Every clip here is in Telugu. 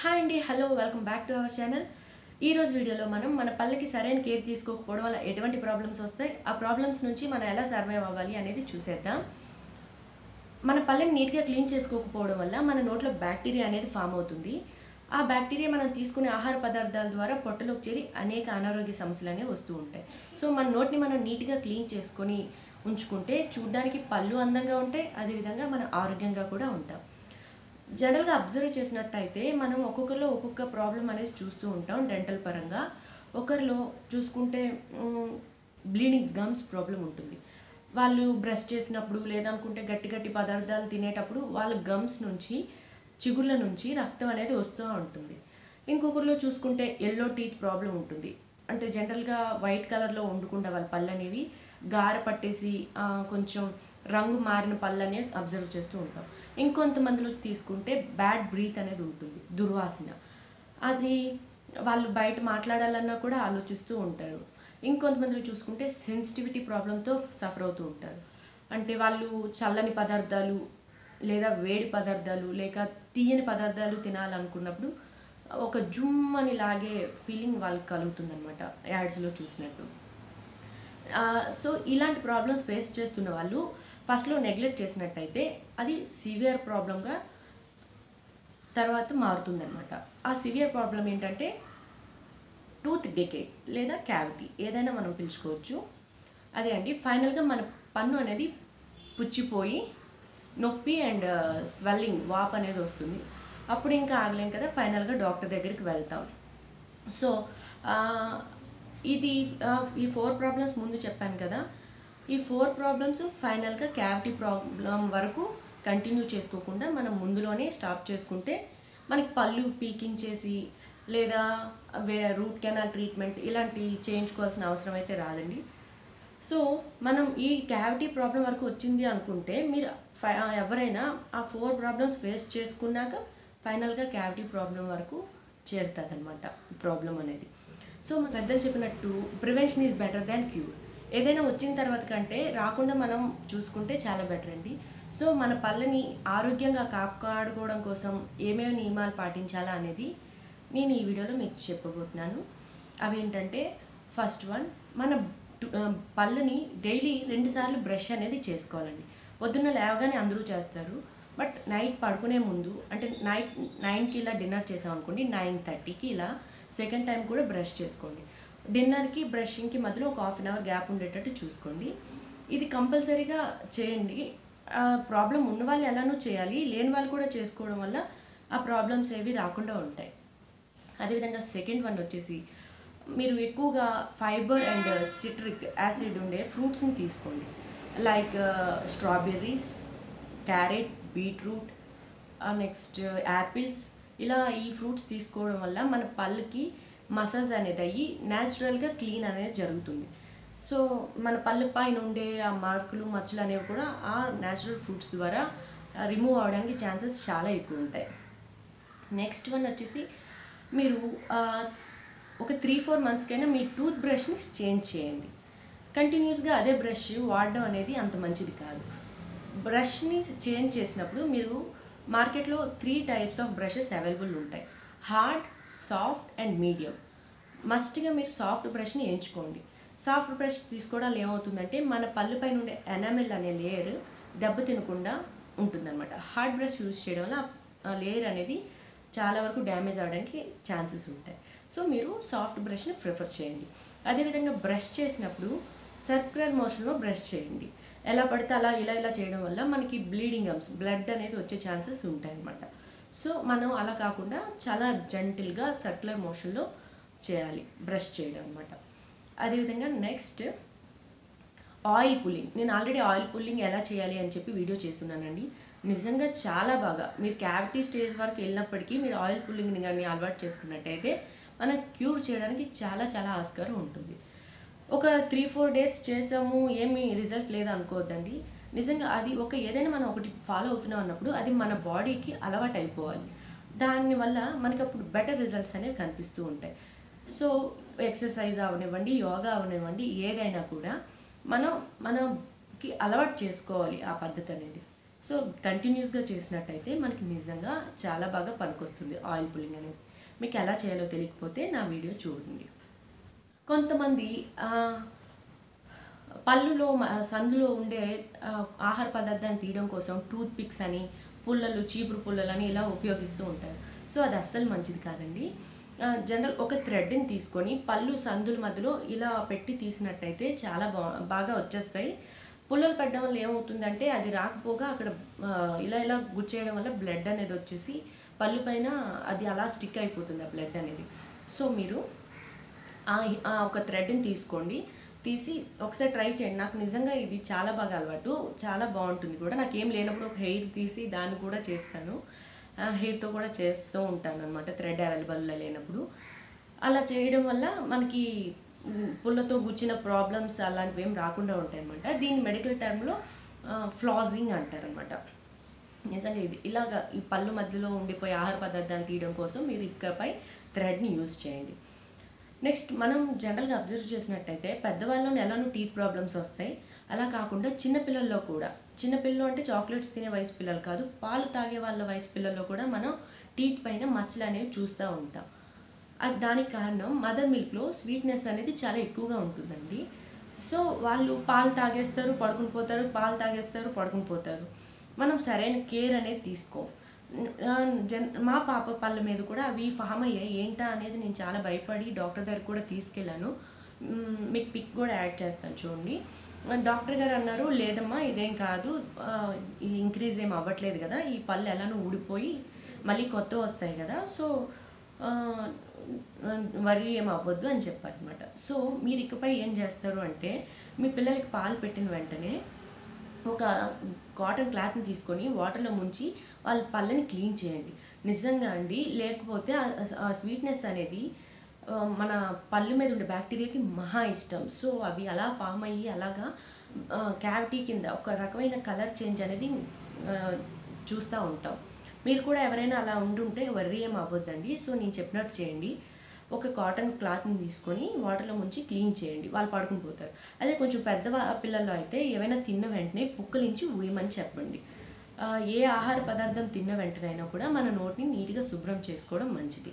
హాయ్ అండి hello welcome back to our channel ఈ రోజు వీడియోలో మనం మన పళ్ళకి సరైన కేర్ తీసుకోకపోవడం వల్ల ఎటువంటి ప్రాబ్లమ్స్ వస్తాయి ఆ ప్రాబ్లమ్స్ నుంచి మనం ఎలా సర్వైవ్ అవ్వాలి అనేది చూసేద్దాం మన పళ్ళని నీట్గా క్లీన్ చేసుకోకపోవడం వల్ల మన నోట్లో బ్యాక్టీరియా అనేది ఫామ్ అవుతుంది ఆ బ్యాక్టీరియా మనం తీసుకునే ఆహార పదార్థాల ద్వారా పొట్టలోకి చేరి అనేక అనారోగ్య సమస్యలు అనేవి వస్తూ ఉంటాయి సో మన నోటిని మనం నీట్గా క్లీన్ చేసుకొని ఉంచుకుంటే చూడ్డానికి పళ్ళు అందంగా ఉంటాయి అదేవిధంగా మనం ఆరోగ్యంగా కూడా ఉంటాం జనరల్గా అబ్జర్వ్ చేసినట్టయితే మనం ఒక్కొక్కరిలో ఒక్కొక్క ప్రాబ్లం అనేది చూస్తూ ఉంటాం డెంటల్ పరంగా ఒకరిలో చూసుకుంటే బ్లీడింగ్ గమ్స్ ప్రాబ్లం ఉంటుంది వాళ్ళు బ్రష్ చేసినప్పుడు లేదనుకుంటే గట్టి గట్టి పదార్థాలు తినేటప్పుడు వాళ్ళ గమ్స్ నుంచి చిగుళ్ళ నుంచి రక్తం అనేది వస్తూ ఉంటుంది ఇంకొకరిలో చూసుకుంటే ఎల్లో టీత్ ప్రాబ్లం ఉంటుంది అంటే జనరల్గా వైట్ కలర్లో వండుకుంటే వాళ్ళ పళ్ళు అనేవి గార పట్టేసి ఆ, కొంచెం రంగు మారిన పళ్ళు అనేవి అబ్జర్వ్ చేస్తూ ఉంటాం ఇంకొంతమందిలో తీసుకుంటే బ్యాడ్ బ్రీత్ అనేది ఉంటుంది దుర్వాసన అది వాళ్ళు బయట మాట్లాడాలన్నా కూడా ఆలోచిస్తూ ఉంటారు ఇంకొంతమందిలో చూసుకుంటే సెన్సిటివిటీ ప్రాబ్లంతో సఫర్ అవుతూ ఉంటారు అంటే వాళ్ళు చల్లని పదార్థాలు లేదా వేడి పదార్థాలు లేక తీయని పదార్థాలు తినాలనుకున్నప్పుడు ఒక జుమ్ అని లాగే ఫీలింగ్ వాళ్ళకి కలుగుతుందన్నమాట యాడ్స్లో చూసినట్టు ఆ, సో ఇలాంటి ప్రాబ్లమ్స్ ఫేస్ చేస్తున్న వాళ్ళు ఫస్ట్లో నెగ్లెక్ట్ చేసినట్టయితే అది సివియర్ ప్రాబ్లంగా తర్వాత మారుతుందన్నమాట ఆ సివియర్ ప్రాబ్లం ఏంటంటే టూత్ డికే లేదా క్యావిటీ ఏదైనా మనం పిలుచుకోవచ్చు అదే అండి ఫైనల్గా మన పన్ను అనేది పుచ్చిపోయి నొప్పి అండ్ స్వెల్లింగ్ వాప్ అనేది వస్తుంది అప్పుడు ఇంకా ఆగలేం కదా ఫైనల్గా డాక్టర్ దగ్గరికి వెళ్తాం సో ఆ, ఇది ఆ, ఈ ఫోర్ ప్రాబ్లమ్స్ ముందు చెప్పాను కదా ఈ ఫోర్ ప్రాబ్లమ్స్ ఫైనల్గా క్యావిటీ ప్రాబ్లం వరకు కంటిన్యూ చేసుకోకుండా మనం ముందులోనే స్టాప్ చేసుకుంటే మనకి పళ్ళు పీకింగ్ చేసి లేదా వే రూట్ కెనాల్ ట్రీట్మెంట్ ఇలాంటివి చేయించుకోవాల్సిన అవసరం అయితే రాదండి సో మనం ఈ క్యావిటీ ప్రాబ్లం వరకు వచ్చింది అనుకుంటే మీరు ఫై ఎవరైనా ఆ ఫోర్ ప్రాబ్లమ్స్ ఫేస్ చేసుకున్నాక ఫైనల్గా క్యావిటీ ప్రాబ్లం వరకు చేరుతుంది అనమాట ప్రాబ్లం అనేది సో మన పెద్దలు చెప్పినట్టు prevention is better than cure ఏదైనా వచ్చిన తర్వాత కంటే రాకుండా మనం చూసుకుంటే చాలా బెటర్ అండి సో మన పళ్ళని ఆరోగ్యంగా కాపాడుకోవడం కోసం ఏమేమి నియమాలు పాటించాలా అనేది నేను ఈ వీడియోలో మీకు చెప్పబోతున్నాను అవి ఏంటంటే ఫస్ట్ వన్ మన టు- ఆ, పళ్ళని డైలీ రెండుసార్లు బ్రష్ అనేది చేసుకోవాలండి పొద్దున్న లేవగానే అందరూ చేస్తారు బట్ నైట్ పడుకునే ముందు అంటే నైట్ నైన్కి ఇలా డిన్నర్ చేసాం అనుకోండి నైన్ థర్టీకి ఇలా సెకండ్ టైం కూడా బ్రష్ చేసుకోండి డిన్నర్కి బ్రషింగ్కి మధ్యలో ఒక హాఫ్ అన్ అవర్ గ్యాప్ ఉండేటట్టు చూసుకోండి ఇది కంపల్సరీగా చేయండి ప్రాబ్లం ఉన్న వాళ్ళు ఎలానో చేయాలి లేని వాళ్ళు కూడా చేసుకోవడం వల్ల ఆ ప్రాబ్లమ్స్ ఏవి రాకుండా ఉంటాయి అదేవిధంగా సెకండ్ వన్ వచ్చేసి మీరు ఎక్కువగా ఫైబర్ అండ్ సిట్రిక్ యాసిడ్ ఉండే ఫ్రూట్స్ని తీసుకోండి like strawberries carrot beetroot next apples ఇలా ఈ ఫ్రూట్స్ తీసుకోవడం వల్ల మన పళ్ళకి మసాజ్ అనేది అయ్యి న్యాచురల్గా క్లీన్ అనేది జరుగుతుంది సో మన పళ్ళ పైన ఉండే ఆ మార్కులు మచ్చలు అనేవి కూడా ఆ న్యాచురల్ ఫ్రూట్స్ ద్వారా రిమూవ్ అవడానికి ఛాన్సెస్ చాలా ఎక్కువ ఉంటాయి నెక్స్ట్ వన్ వచ్చేసి మీరు ఆ, ఒక త్రీ ఫోర్ మంత్స్కైనా మీ టూత్ బ్రష్ని చేంజ్ చేయండి కంటిన్యూస్గా అదే బ్రష్ వాడడం అనేది అంత మంచిది కాదు బ్రష్ని చేంజ్ చేసినప్పుడు మీరు మార్కెట్లో three types of brushes available ఉంటాయి హార్డ్ సాఫ్ట్ అండ్ మీడియం మస్ట్గా మీరు సాఫ్ట్ బ్రష్ని ఎంచుకోండి సాఫ్ట్ బ్రష్ తీసుకోవడం వల్ల ఏమవుతుందంటే మన పళ్ళు పైన ఉండే ఎనామిల్ అనే లేయర్ దెబ్బ తినకుండా ఉంటుందన్నమాట హార్డ్ బ్రష్ యూజ్ చేయడం వల్ల ఆ లేయర్ అనేది చాలా వరకు డ్యామేజ్ అవడానికి ఛాన్సెస్ ఉంటాయి సో మీరు సాఫ్ట్ బ్రష్ని ప్రిఫర్ చేయండి అదేవిధంగా బ్రష్ చేసినప్పుడు సర్క్యులర్ మోషన్లో బ్రష్ చేయండి ఎలా పడితే అలా ఇలా ఇలా చేయడం వల్ల మనకి బ్లీడింగ్ గమ్స్ బ్లడ్ అనేది వచ్చే ఛాన్సెస్ ఉంటాయి అన్నమాట సో మనం అలా కాకుండా చాలా జెంటిల్గా సర్క్యులర్ మోషన్లో చేయాలి బ్రష్ చేయడం అనమాట అదేవిధంగా నెక్స్ట్ ఆయిల్ పుల్లింగ్ నేను ఆల్రెడీ ఆయిల్ పుల్లింగ్ ఎలా చేయాలి అని చెప్పి వీడియో చేస్తున్నానండి నిజంగా చాలా బాగా మీరు క్యావిటీ స్టేజ్ వరకు వెళ్ళినప్పటికీ మీరు ఆయిల్ పుల్లింగ్ని కానీ అలవాటు చేసుకున్నట్టయితే మనం క్యూర్ చేయడానికి చాలా చాలా ఆస్కారం ఉంటుంది ఒక త్రీ ఫోర్ డేస్ చేసాము ఏమీ రిజల్ట్ లేదు అనుకోవద్దండి నిజంగా అది ఒక ఏదైనా మనం ఒకటి ఫాలో అవుతున్నాం అన్నప్పుడు అది మన బాడీకి అలవాటు అయిపోవాలి దానివల్ల మనకి అప్పుడు బెటర్ రిజల్ట్స్ అనేవి కనిపిస్తూ ఉంటాయి సో ఎక్సర్సైజ్ అవనివ్వండి యోగా అవనివ్వండి ఏదైనా కూడా మనం మనకి అలవాటు చేసుకోవాలి ఆ పద్ధతి అనేది సో కంటిన్యూస్గా చేసినట్టయితే మనకి నిజంగా చాలా బాగా పనికొస్తుంది ఆయిల్ పుల్లింగ్ అనేది మీకు ఎలా చేయాలో తెలియకపోతే నా వీడియో చూడండి కొంతమంది ఆ, పళ్ళులో మ- సందులో ఉండే ఆ, ఆహార పదార్థాన్ని తీయడం కోసం టూత్ పిక్స్ అని పుల్లలు చీపురు పుల్లలు అని ఇలా ఉపయోగిస్తూ ఉంటారు సో అది అస్సలు మంచిది కాదండి ఆ, జనరల్ ఒక థ్రెడ్ని తీసుకొని పళ్ళు సందుల మధ్యలో ఇలా పెట్టి తీసినట్టయితే చాలా బా బాగా వచ్చేస్తాయి పుల్లలు పెట్టడం వల్ల ఏమవుతుందంటే అది రాకపోగా అక్కడ ఆ, ఇలా ఇలా గుచ్చేయడం వల్ల బ్లడ్ అనేది వచ్చేసి పళ్ళు పైన అది అలా స్టిక్ అయిపోతుంది ఆ బ్లడ్ అనేది సో మీరు ఆ ఆ ఒక థ్రెడ్ని తీసుకోండి తీసి ఒకసారి ట్రై చేయండి నాకు నిజంగా ఇది చాలా బాగా అలవాటు చాలా బాగుంటుంది కూడా నాకు ఏం లేనప్పుడు ఒక హెయిర్ తీసి దాన్ని కూడా చేస్తాను హెయిర్తో కూడా చేస్తూ ఉంటాను అనమాట థ్రెడ్ అవైలబుల్లో లేనప్పుడు అలా చేయడం వల్ల మనకి మ్, పుల్లతో గుచ్చిన ప్రాబ్లమ్స్ అలాంటివి ఏం రాకుండా ఉంటాయి అనమాట దీన్ని మెడికల్ టర్మ్లో ఫ్లాజింగ్ అంటారనమాట నిజంగా ఇది ఇలాగా ఈ పళ్ళు మధ్యలో ఉండిపోయే ఆహార పదార్థాలు తీయడం కోసం మీరు ఇకపై థ్రెడ్ని యూజ్ చేయండి నెక్స్ట్ మనం జనరల్గా అబ్జర్వ్ చేసినట్టయితే పెద్దవాళ్ళలో ఎలానో టీత్ ప్రాబ్లమ్స్ వస్తాయి అలా కాకుండా చిన్నపిల్లల్లో కూడా చిన్నపిల్లలు అంటే చాక్లెట్స్ తినే వయసు పిల్లలు కాదు పాలు తాగే వాళ్ళ వయసు పిల్లల్లో కూడా మనం టీత్ పైన మచ్చలు అనేవి చూస్తూ ఉంటాం అది దానికి కారణం మదర్ మిల్క్లో స్వీట్నెస్ అనేది చాలా ఎక్కువగా ఉంటుందండి సో వాళ్ళు పాలు తాగేస్తారు పడుకుని పోతారు పాలు తాగేస్తారు పడుకుని పోతారు మనం సరైన కేర్ అనేది తీసుకోం ఆ, జన్ మా పాప పళ్ళ మీద కూడా అవి ఫామ్ అయ్యాయి ఏంటా అనేది నేను చాలా భయపడి డాక్టర్ దగ్గర కూడా తీసుకెళ్ళాను మ్, మీకు పిక్ కూడా యాడ్ చేస్తాను చూడండి ఆ, డాక్టర్ గారు అన్నారు లేదమ్మా ఇదేం కాదు ఆ, ఇది ఇంక్రీజ్ ఏం అవ్వట్లేదు కదా ఈ పళ్ళు ఎలానో ఊడిపోయి మళ్ళీ కొత్త వస్తాయి కదా సో ఆ, వరి ఏం అవ్వద్దు అని చెప్పారనమాట సో మీరు ఇకపై ఏం చేస్తారు అంటే మీ పిల్లలకి పాలు పెట్టిన వెంటనే ఒక కాటన్ క్లాత్ని తీసుకొని వాటర్లో ముంచి వాళ్ళ పళ్ళని క్లీన్ చేయండి నిజంగా అండి లేకపోతే ఆ- ఆ స్వీట్నెస్ అనేది ఆ, మన పళ్ళు మీద ఉండే బ్యాక్టీరియాకి మహా ఇష్టం సో అవి అలా ఫామ్ అయ్యి అలాగా క్యావిటీ కింద ఒక రకమైన కలర్ చేంజ్ అనేది ఆ, చూస్తూ ఉంటాం మీరు కూడా ఎవరైనా అలా ఉండుంటే వర్రీ ఏం అవ్వద్దండి సో నేను చెప్పినట్టు చేయండి ఒక కాటన్ క్లాత్ని తీసుకొని వాటర్లో ముంచి క్లీన్ చేయండి వాళ్ళు పడుకుని పోతారు అదే కొంచెం పెద్ద వా- పిల్లల్లో అయితే ఏవైనా తిన్న వెంటనే పుక్కలించి ఊయమని చెప్పండి ఆ, ఏ ఆహార పదార్థం తిన్న వెంటనైనా కూడా మన నోటిని నీట్గా శుభ్రం చేసుకోవడం మంచిది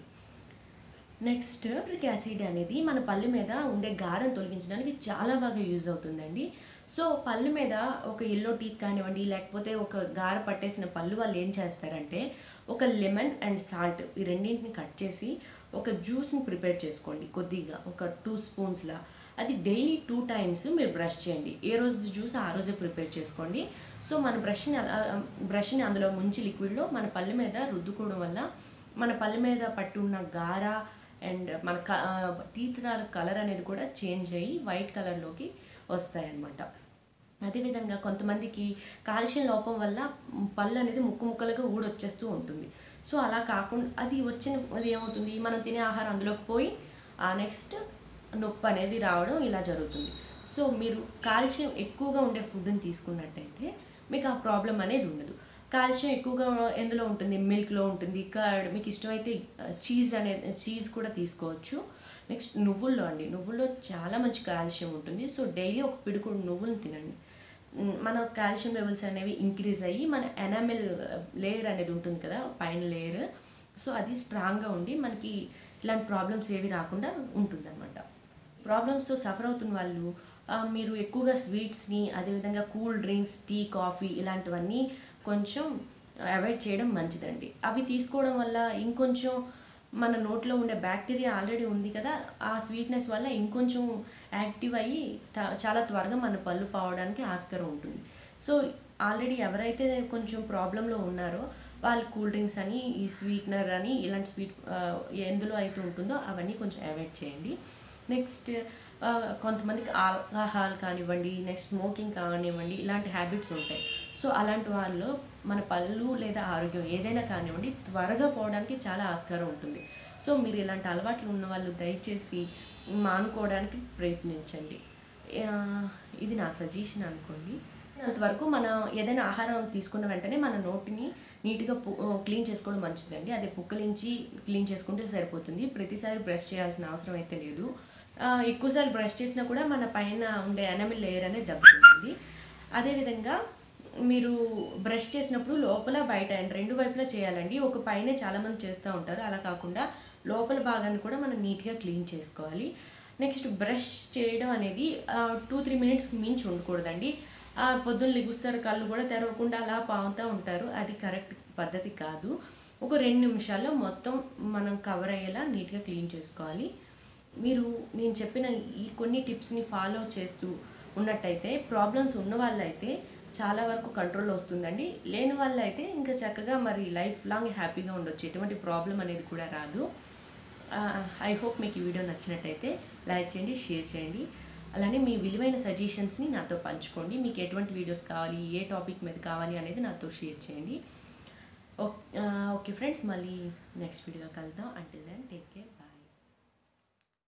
నెక్స్ట్ సిట్రిక్ యాసిడ్ అనేది మన పళ్ళు మీద ఉండే గారం తొలగించడానికి చాలా బాగా యూజ్ అవుతుందండి సో పళ్ళు మీద ఒక ఎల్లో టీత్ కానివ్వండి లేకపోతే ఒక గార పట్టేసిన పళ్ళు వాళ్ళు ఏం చేస్తారంటే ఒక లెమన్ అండ్ సాల్ట్ ఈ రెండింటిని కట్ చేసి ఒక జ్యూస్ని ప్రిపేర్ చేసుకోండి కొద్దిగా ఒక టూ స్పూన్స్లా అది డైలీ టూ టైమ్స్ మీరు బ్రష్ చేయండి ఏ రోజు జ్యూస్ ఆ రోజే ప్రిపేర్ చేసుకోండి సో మన బ్రష్ని అలా బ్రష్ని అందులో ముంచి లిక్విడ్లో మన పళ్ళు మీద రుద్దుకోవడం వల్ల మన పళ్ళు మీద పట్టి ఉన్న గార అండ్ మన క టీత్ కలర్ అనేది కూడా చేంజ్ అయ్యి వైట్ కలర్లోకి వస్తాయన్నమాట అదేవిధంగా కొంతమందికి కాల్షియం లోపం వల్ల పళ్ళు అనేది ముక్కు ముక్కలుగా ఊడొచ్చేస్తూ ఉంటుంది సో అలా కాకుండా అది వచ్చిన అది ఏమవుతుంది మనం తినే ఆహారం అందులోకి పోయి ఆ నెక్స్ట్ నొప్పి అనేది రావడం ఇలా జరుగుతుంది సో మీరు కాల్షియం ఎక్కువగా ఉండే ఫుడ్ని తీసుకున్నట్టయితే మీకు ఆ ప్రాబ్లం అనేది ఉండదు కాల్షియం ఎక్కువగా ఎందులో ఉంటుంది మిల్క్లో ఉంటుంది కర్డ్ మీకు ఇష్టమైతే చీజ్ అనేది చీజ్ కూడా తీసుకోవచ్చు నెక్స్ట్ నువ్వుల్లో అండి నువ్వుల్లో చాలా మంచి కాల్షియం ఉంటుంది సో డైలీ ఒక పిడుకుడు నువ్వులను తినండి మ్, మన కాల్షియం లెవెల్స్ అనేవి ఇంక్రీజ్ అయ్యి మన ఎనామిల్ లేయర్ అనేది ఉంటుంది కదా పైన లేయర్ సో అది స్ట్రాంగ్గా ఉండి మనకి ఇలాంటి ప్రాబ్లమ్స్ ఏవి రాకుండా ఉంటుందన్నమాట ప్రాబ్లమ్స్తో సఫర్ అవుతున్న వాళ్ళు ఆ, మీరు ఎక్కువగా స్వీట్స్ని అదేవిధంగా కూల్ డ్రింక్స్ టీ కాఫీ ఇలాంటివన్నీ కొంచెం అవాయిడ్ చేయడం మంచిదండి అవి తీసుకోవడం వల్ల ఇంకొంచెం మన నోట్లో ఉండే బ్యాక్టీరియా ఆల్రెడీ ఉంది కదా ఆ స్వీట్నెస్ వల్ల ఇంకొంచెం యాక్టివ్ అయ్యి త- చాలా త్వరగా మన పళ్ళు పోవడానికి ఆస్కారం ఉంటుంది సో ఆల్రెడీ ఎవరైతే కొంచెం ప్రాబ్లంలో ఉన్నారో వాళ్ళు కూల్ డ్రింక్స్ అని ఈ స్వీట్నర్ అని ఇలాంటి స్వీట్ ఆ, ఎందులో అయితే ఉంటుందో అవన్నీ కొంచెం అవాయిడ్ చేయండి నెక్స్ట్ ఆ, కొంతమందికి ఆల్కహాల్ కానివ్వండి నెక్స్ట్ స్మోకింగ్ కానివ్వండి ఇలాంటి హ్యాబిట్స్ ఉంటాయి సో అలాంటి వాళ్ళు మన పళ్ళు లేదా ఆరోగ్యం ఏదైనా కానివ్వండి త్వరగా పోవడానికి చాలా ఆస్కారం ఉంటుంది సో మీరు ఇలాంటి అలవాట్లు ఉన్న వాళ్ళు దయచేసి మానుకోవడానికి ప్రయత్నించండి ఆ, ఇది నా సజెషన్ అనుకోండి అంతవరకు మనం ఏదైనా ఆహారం తీసుకున్న వెంటనే మన నోటిని నీట్గా పు- క్లీన్ చేసుకోవడం మంచిదండి అదే పుక్కలించి క్లీన్ చేసుకుంటే సరిపోతుంది ప్రతిసారి బ్రష్ చేయాల్సిన అవసరం అయితే లేదు ఆ, ఎక్కువసార్లు బ్రష్ చేసినా కూడా మన పైన ఉండే ఎనమిల్ లేయర్ అనేది దెబ్బతింటుంది అదేవిధంగా మీరు బ్రష్ చేసినప్పుడు లోపల బయట అండ్ రెండు వైపులా చేయాలండి ఒక పైనే చాలామంది చేస్తూ ఉంటారు అలా కాకుండా లోపల భాగాన్ని కూడా మనం నీట్గా క్లీన్ చేసుకోవాలి నెక్స్ట్ బ్రష్ చేయడం అనేది టూ త్రీ మినిట్స్కి మించి ఉండకూడదండి ఆ, పొద్దున్న లెగుస్తారు కళ్ళు కూడా తెరవకుండా అలా పాముతూ ఉంటారు అది కరెక్ట్ పద్ధతి కాదు ఒక రెండు నిమిషాల్లో మొత్తం మనం కవర్ అయ్యేలా నీట్గా క్లీన్ చేసుకోవాలి మీరు నేను చెప్పిన ఈ కొన్ని టిప్స్ని ఫాలో చేస్తూ ఉన్నట్టయితే ప్రాబ్లమ్స్ ఉన్న వాళ్ళైతే చాలా వరకు కంట్రోల్ వస్తుందండి లేని వాళ్ళైతే ఇంకా చక్కగా మరి లైఫ్ లాంగ్ హ్యాపీగా ఉండొచ్చు ఎటువంటి ప్రాబ్లం అనేది కూడా రాదు ఐ హోప్ మీకు ఈ వీడియో నచ్చినట్టయితే లైక్ చేయండి షేర్ చేయండి అలానే మీ విలువైన సజెషన్స్ని నాతో పంచుకోండి మీకు ఎటువంటి వీడియోస్ కావాలి ఏ టాపిక్ మీద కావాలి అనేది నాతో షేర్ చేయండి ఓకే ఫ్రెండ్స్ మళ్ళీ నెక్స్ట్ వీడియోలో కలుద్దాం అంటిల్ దెన్ టేక్ కేర్